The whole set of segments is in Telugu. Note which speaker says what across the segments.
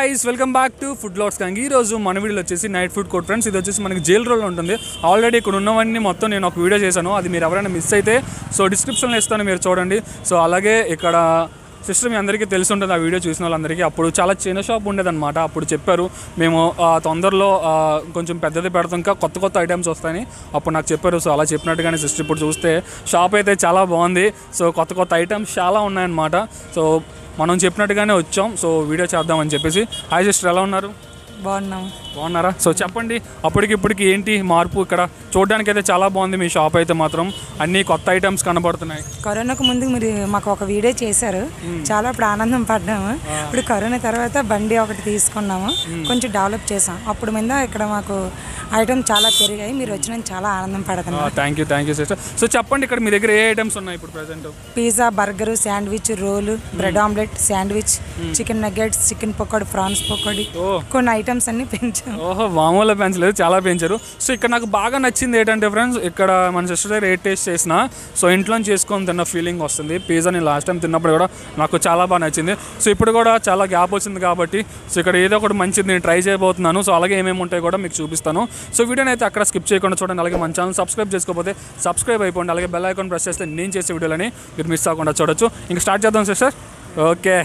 Speaker 1: guys welcome back to food lots కంగ్ ఈ రోజు మన వీడియోలో వచ్చేసి నైట్ ఫుడ్ కోర్ట్ ఫ్రెండ్స్ ఇది వచ్చేసి మనకి జైల్ రోల్ ఉంటుంది ఆల్రెడీ ఇక్కడ ఉన్నవన్నీ మొత్తం నేను ఒక వీడియో చేశాను అది మీరు ఎవరైనా మిస్ అయితే సో డిస్క్రిప్షన్లో ఇస్తాను మీరు చూడండి సో అలాగే ఇక్కడ సిస్టర్ మీ అందరికీ తెలిసి ఉంటుంది ఆ వీడియో చూసిన వాళ్ళందరికీ అప్పుడు చాలా చిన్న షాప్ ఉండేదన్నమాట అప్పుడు చెప్పారు మేము ఆ, తొందరలో ఆ, కొంచెం పెద్దది పెడతాం ఇంకా కొత్త కొత్త ఐటమ్స్ వస్తాయని అప్పుడు నాకు చెప్పారు సో అలా చెప్పినట్టుగానే సిస్టర్ ఇప్పుడు చూస్తే షాప్ అయితే చాలా బాగుంది సో కొత్త కొత్త ఐటమ్స్ చాలా ఉన్నాయన్నమాట సో మనం చెప్పినట్టుగానే వచ్చాం సో వీడియో చేద్దామని చెప్పేసి హాయ్ సిస్టర్ ఎలా ఉన్నారు
Speaker 2: బాగున్నాం
Speaker 1: బాగున్నారా సో చెప్పండి అప్పటికి ఇప్పటికి ఏంటి మార్పు ఇక్కడ చూడడానికి అయితే చాలా బాగుంది మీ షాప్ అయితే మాత్రం అన్ని కొత్త ఐటమ్స్ కనబడుతున్నాయి
Speaker 2: కరోనాకు ముందు మీరు మాకు ఒక వీడియో చేశారు చాలా ఇప్పుడు ఆనందం పడ్డాము ఇప్పుడు కరోనా తర్వాత బండి ఒకటి తీసుకున్నాము కొంచెం డెవలప్ చేసాం అప్పుడు మీద ఇక్కడ మాకు ఐటమ్ చాలా పెరిగాయి మీరు వచ్చిన చాలా ఆనందం పడుతున్నాం
Speaker 1: thank you thank you sister so చెప్పండి ఇక్కడ మీ దగ్గర ఏ ఐటమ్స్ ఉన్నాయి ఇప్పుడు present
Speaker 2: pizza burger sandwich roll bread omelette sandwich chicken nuggets chicken pakodi prawns pakodi
Speaker 1: ఓ
Speaker 2: కొన్ని ఐటమ్స్ అన్ని పెంచాం
Speaker 1: ఓహో మామూలు పెంచలేదు చాలా పెంచారు సో ఇక్కడ నాకు బాగా నచ్చింది ఏంటంటే ఫ్రెండ్స్ ఇక్కడ మన సిస్టర్ దగ్గర ఏ టేస్ట్ చేసిన సో ఇంట్లో చేసుకొని తిన్న ఫీలింగ్ వస్తుంది పిజ్జా నేను లాస్ట్ టైం తిన్నప్పుడు కూడా నాకు చాలా బాగా నచ్చింది సో ఇప్పుడు కూడా చాలా గ్యాప్ వచ్చింది కాబట్టి సో ఇక్కడ ఏదో ఒకటి మంచిది నేను ట్రై చేయబోతున్నాను సో అలాగే ఏమేమి ఉంటాయి కూడా మీకు చూపిస్తాను సో వీడియోని అయితే అక్కడ స్కిప్ చేయకుండా చూడండి అలాగే మన ఛానల్ సబ్స్క్రైబ్ చేసుకోకపోతే సబ్స్క్రైబ్ అయిపోండి అలాగే బెల్ ఐకాన్ ప్రెస్ చేస్తే నేను చేసే వీడియోలని మీరు మిస్ అవ్వకుండా చూడొచ్చు ఇంకా స్టార్ట్ చేద్దాం సిస్టర్ ఓకే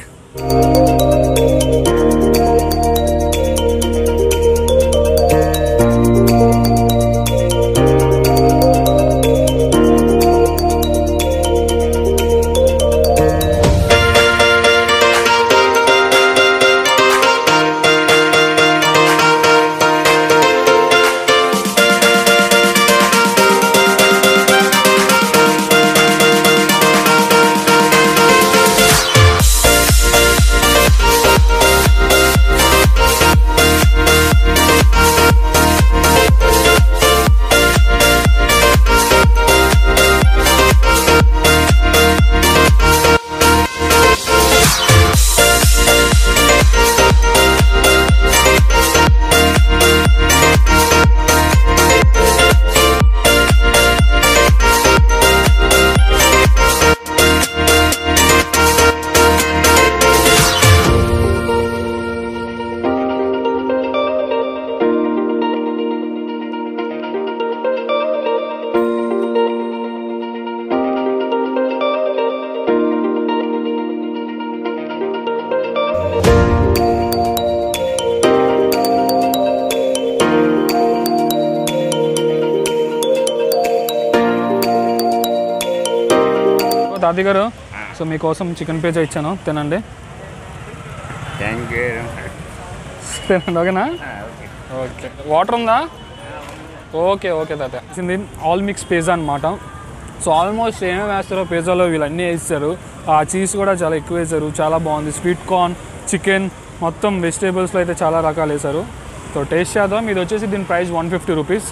Speaker 1: తాతయ్య గారు సో మీకోసం చికెన్ పిజ్జా ఇచ్చాను తినండి
Speaker 3: థ్యాంక్ యూ
Speaker 1: తినండి ఓకేనా ఓకే వాటర్ ఉందా ఓకే ఓకే తాత ఇది ఆల్ మిక్స్ పిజ్జా అనమాట సో ఆల్మోస్ట్ ఏమేమి వేస్తారో పిజ్జాలో వీళ్ళన్నీ వేస్తారు ఆ చీజ్ కూడా చాలా ఎక్కువ వేశారు చాలా బాగుంది స్వీట్ కార్న్ చికెన్ మొత్తం వెజిటేబుల్స్లో అయితే చాలా రకాలు వేశారు సో టేస్ట్ చేద్దాం ఇది వచ్చేసి దీని price one fifty rupees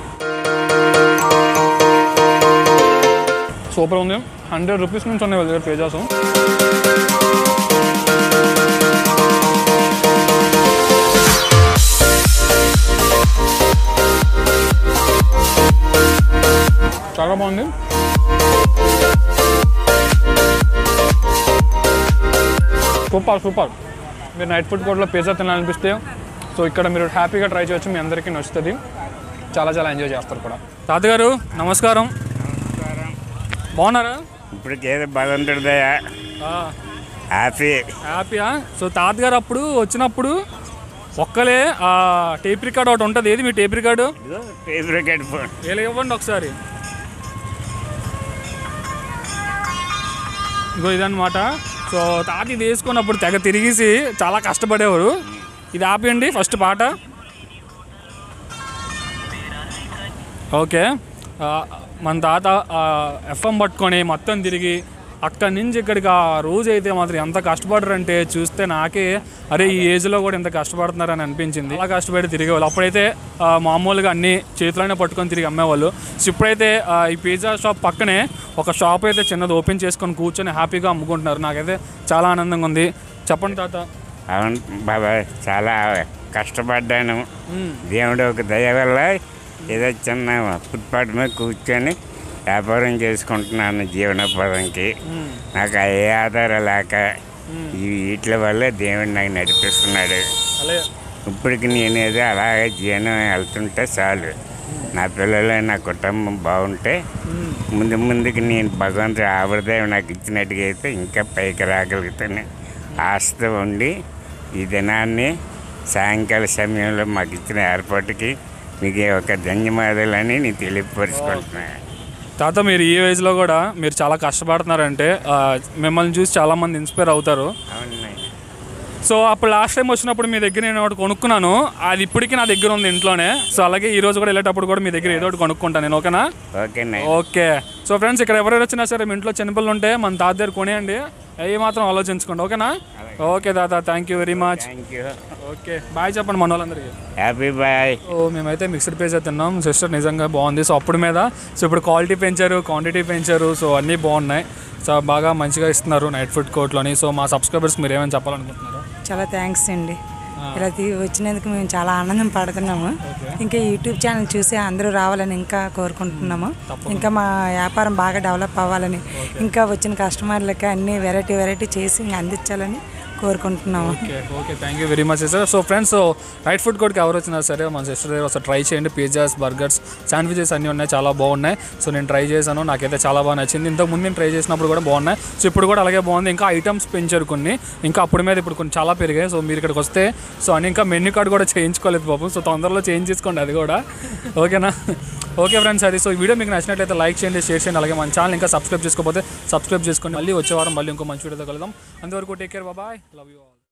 Speaker 1: super ఉంది హండ్రెడ్ రూపీస్ నుంచి ఉన్నాయి వాళ్ళ దగ్గర పిజ్జాస్ చాలా బాగుంది సూపర్ సూపర్ మీరు నైట్ ఫుడ్ కోర్ట్లో పిజ్జా తినాలనిపిస్తే సో ఇక్కడ మీరు హ్యాపీగా ట్రై చేయొచ్చు మీ అందరికీ నచ్చుతుంది చాలా చాలా ఎంజాయ్ చేస్తారు కూడా తాతగారు నమస్కారం బాగున్నారా
Speaker 3: ఇప్పటికేదో భగవంతుడిదయా హ్యాపీ
Speaker 1: హ్యాపీయా సో తాతగారు అప్పుడు వచ్చినప్పుడు ఒక్కలే ఆ టేప్ రికార్డ్ ఒకటి ఉంటుంది ఏది మీ టేప్ రికార్డు
Speaker 3: ఫేవరెట్ ఫోన్
Speaker 1: ఇలా ఇవ్వండి ఒకసారి ఇగో ఇదన్నమాట సో తాత ఇది వేసుకున్నప్పుడు తెగ తిరిగేసి చాలా కష్టపడేవారు ఇది ఆపేయండి ఫస్ట్ పాట ఓకే ఆ, మన తాత ఎఫ్ఎం పట్టుకొని మొత్తం తిరిగి అక్కడి నుంచి ఇక్కడికి ఆ రోజు అయితే మాత్రం ఎంత కష్టపడరంటే చూస్తే నాకే అరే ఈ ఏజ్లో కూడా ఇంత కష్టపడుతున్నారని అనిపించింది అలా కష్టపడి తిరిగేవాళ్ళు అప్పుడైతే ఆ, మామూలుగా అన్ని చేతిలోనే పట్టుకొని తిరిగి అమ్మేవాళ్ళు సో ఇప్పుడైతే ఆ, ఈ పిజ్జా షాప్ పక్కనే ఒక షాప్ అయితే చిన్నది ఓపెన్ చేసుకొని కూర్చొని హ్యాపీగా అమ్ముకుంటున్నారు నాకైతే చాలా ఆనందంగా ఉంది చెప్పండి తాత
Speaker 3: అవును బాబా చాలా కష్టపడ్డాను దేవుడు ఒక దయ వల్ల ఏదో చిన్న ఫుట్పాత్ మీద కూర్చొని వ్యాపారం చేసుకుంటున్నాను జీవనోపాధికి నాకు ఏ ఆధారం లేక ఈ వీటి వల్ల దేవుడు నాకు నడిపిస్తున్నాడు
Speaker 1: అలాగే
Speaker 3: ఇప్పటికి నేనేదో అలాగే జీవనం వెళ్తుంటే చాలు నా పిల్లలు నా కుటుంబం బాగుంటే ముందు ముందుకు నేను భగవంతుడు ఆవిడదేవి నాకు ఇచ్చినట్టుగా అయితే ఇంకా పైకి రాగలుగుతాను ఆస్తి ఉండి ఈ దినాన్ని సాయంకాల సమయంలో మాకు ఇచ్చిన ఏర్పాటుకి మీకు ఒక ధన్యవాదాలని నేను తెలియపరుచుకుంటున్నాను
Speaker 1: తాత మీరు ఈ ఏజ్లో కూడా మీరు చాలా కష్టపడుతున్నారంటే ఆ, మిమ్మల్ని చూసి చాలామంది ఇన్స్పైర్ అవుతారు
Speaker 3: అవును
Speaker 1: సో అప్పుడు లాస్ట్ టైం వచ్చినప్పుడు మీ దగ్గర నేను ఒకటి కొనుక్కున్నాను అది ఇప్పటికీ నా దగ్గర ఉంది ఇంట్లోనే సో అలాగే ఈ రోజు కూడా వెళ్ళేటప్పుడు కూడా మీ దగ్గర ఏదో ఒకటి కొనుక్కుంటాను నేను ఓకేనా
Speaker 3: ఓకే నాయన
Speaker 1: ఓకే సో ఫ్రెండ్స్ ఇక్కడ ఎవరైనా వచ్చినా సరే మీ ఇంట్లో చిన్నపిల్లలు ఉంటే మన తాత దగ్గర కొనేయండి అవి మాత్రం ఆలోచించుకోండి ఓకేనా ఓకే తాత thank you very much
Speaker 3: thank you
Speaker 1: okay bye చెప్పండి మన వాళ్ళందరికీ
Speaker 3: హ్యాపీ బాయ్
Speaker 1: సో మేమైతే మిక్స్డ్ పేజ్ తిన్నాం సిస్టర్ నిజంగా బాగుంది సో అప్పుడు మీద సో ఇప్పుడు క్వాలిటీ పెంచారు క్వాంటిటీ పెంచారు సో అన్నీ బాగున్నాయి సో బాగా మంచిగా ఇస్తున్నారు నైట్ ఫుడ్ కోర్ట్లోని సో మా సబ్స్క్రైబర్స్కి మీరు ఏమైనా చెప్పాలనుకుంటున్నారు
Speaker 2: చాలా థ్యాంక్స్ అండి ఇలా తీ- వచ్చినందుకు మేము చాలా ఆనందం పడుతున్నాము ఇంకా యూట్యూబ్ ఛానల్ చూసి అందరూ రావాలని ఇంకా కోరుకుంటున్నాము ఇంకా మా వ్యాపారం బాగా డెవలప్ అవ్వాలని ఇంకా వచ్చిన కస్టమర్లకి అన్ని వెరైటీ వెరైటీ చేసి ఇంకా అందించాలని కోరుకుంటున్నాము
Speaker 1: okay okay thank you very much sir so friends so night food కోర్ట్కి ఎవరు వచ్చినా సరే మన సిస్టర్ దగ్గర ఒకసారి ట్రై చేయండి పిజ్జాస్ బర్గర్స్ శాండ్విచెస్ అన్నీ ఉన్నాయి చాలా బాగున్నాయి సో నేను ట్రై చేశాను నాకైతే చాలా బాగా నచ్చింది ఇంతకు ముందు నేను ట్రై చేసినప్పుడు కూడా బాగున్నాయి సో ఇప్పుడు కూడా అలాగే బాగుంది ఇంకా ఐటమ్స్ పెంచారు కొన్ని ఇంకా అప్పుడు మీద ఇప్పుడు కొన్ని చాలా పెరిగాయి సో మీరు ఇక్కడికి వస్తే సో అని ఇంకా మెన్యూ కార్డ్ కూడా చేయించుకోలేదు పాపం సో తొందరలో చేంజ్ చేసుకోండి అది కూడా ఓకేనా ఓకే ఫ్రెండ్స్ అది సో ఈ వీడియో మీకు నచ్చినట్లయితే లైక్ చేయండి షేర్ చేయండి అలాగే మన ఛానల్ ఇంకా సబ్స్క్రైబ్ చేసుకోకపోతే సబ్స్క్రైబ్ చేసుకోండి మళ్ళీ వచ్చే వారం మళ్ళీ ఇంకో మంచి వీడియోతో కలుద్దాం అంతవరకు take care bye love you all